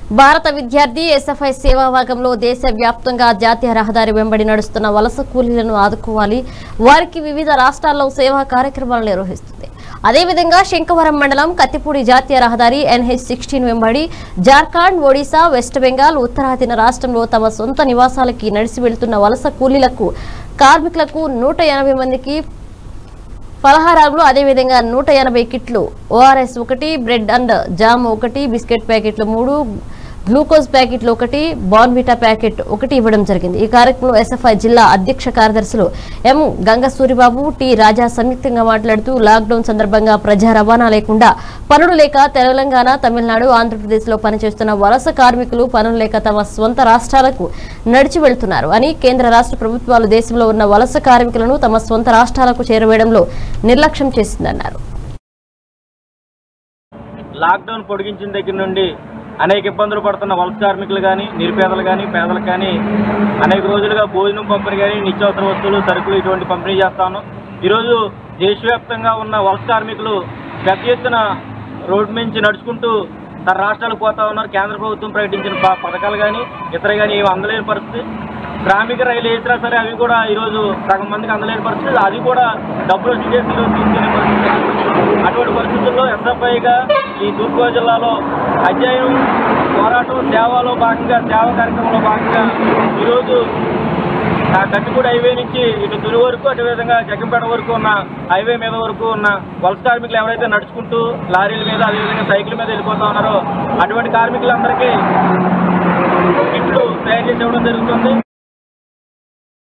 భారత విద్యార్థి ఎస్ఎఫ్ఐ సేవా భాగంలో దేశవ్యాప్తంగా జాతీయ రహదారి వెంబడి నడుస్తున్న వలస కూలీలను ఆదుకోవాలి వారికి వివిధ రాష్ట్రాల్లో సేవా కార్యక్రమాలు నిర్వహిస్తుంది అదేవిధంగా శంకవరం మండలం కత్తిపూడి జాతీయ రహదారి ఎన్హెచ్ సిక్స్టీన్ వెంబడి జార్ఖండ్ ఒడిశా వెస్ట్ బెంగాల్ ఉత్తరాదిన రాష్ట్రంలో తమ సొంత నివాసాలకి నడిచి వెళ్తున్న వలస కూలీలకు కార్మికులకు నూట ఎనభై మందికి ఫలహారాలు అదేవిధంగా నూట ఎనభై కిట్లు ఓఆర్ఎస్ ఒకటి బ్రెడ్ అండ్ జామ్ ఒకటి బిస్కెట్ ప్యాకెట్లు మూడు గ్లూకోజ్ ప్యాకెట్లు ఒకటి బాన్విటా ప్యాకెట్ ఒకటి ఇవ్వడం జరిగింది ఈ కార్యక్రమంలో ఎస్ఎఫ్ఐ జిల్లా అధ్యక్ష కార్యదర్శులు ఎం గంగ సూరిబాబు టి రాజా సంయుక్తంగా మాట్లాడుతూ లాక్డౌన్ సందర్భంగా ప్రజా రవాణా లేకుండా పనులు లేక తెలంగాణ తమిళనాడు ఆంధ్రప్రదేశ్లో పనిచేస్తున్న వలస కార్మికులు పనులు లేక తమ స్వంత రాష్ట్రాలకు నడిచి వెళ్తున్నారు అని కేంద్ర రాష్ట్ర ప్రభుత్వాలు దేశంలో ఉన్న వలస కార్మికులను తమ స్వంత రాష్ట్రాలకు చేరవేయడంలో నిర్లక్ష్యం చేసిందన్నారు లాక్డౌన్ పొడిగించిన దగ్గర నుండి అనేక ఇబ్బందులు పడుతున్న వలస కార్మికులు కానీ నిరుపేదలు కానీ పేదలు కానీ అనేక రోజులుగా భోజనం పంపిణీ కానీ నిత్యావసర వస్తువులు సరుకులు ఇటువంటి పంపిణీ చేస్తాను ఈరోజు దేశవ్యాప్తంగా ఉన్న వలస కార్మికులు పెద్ద ఎత్తున రోడ్డు నుంచి నడుచుకుంటూ తన రాష్ట్రాలకు పోతా ఉన్నారు కేంద్ర ప్రభుత్వం ప్రకటించిన ప- పథకాలు కానీ ఇతర కానీ ఏమి అందలేని పరిస్థితి శ్రామిక రైలు వేసినా సరే అవి కూడా ఈరోజు సగం మందికి అందలేని పరిస్థితి అది కూడా డబ్బులు వసూలు చేసి ఈరోజు తీసుకునే పరిస్థితి అటువంటి పరిస్థితుల్లో ఎస్ఎఫ్ఐగా ఈ తూర్పుగోదావరి జిల్లాలో అధ్యయనం పోరాటం సేవలో భాగంగా సేవ కార్యక్రమంలో భాగంగా ఈరోజు ఆ కట్టిపూడి హైవే నుంచి ఇటు తుని వరకు అదేవిధంగా జగ్గంపేట వరకు ఉన్న హైవే మీద వరకు ఉన్న వలస కార్మికులు ఎవరైతే నడుచుకుంటూ లారీల మీద అదేవిధంగా సైకిల్ మీద వెళ్ళిపోతా ఉన్నారో అటువంటి కార్మికులందరికీ కిట్లు తయారు చేసి ఇవ్వడం జరుగుతుంది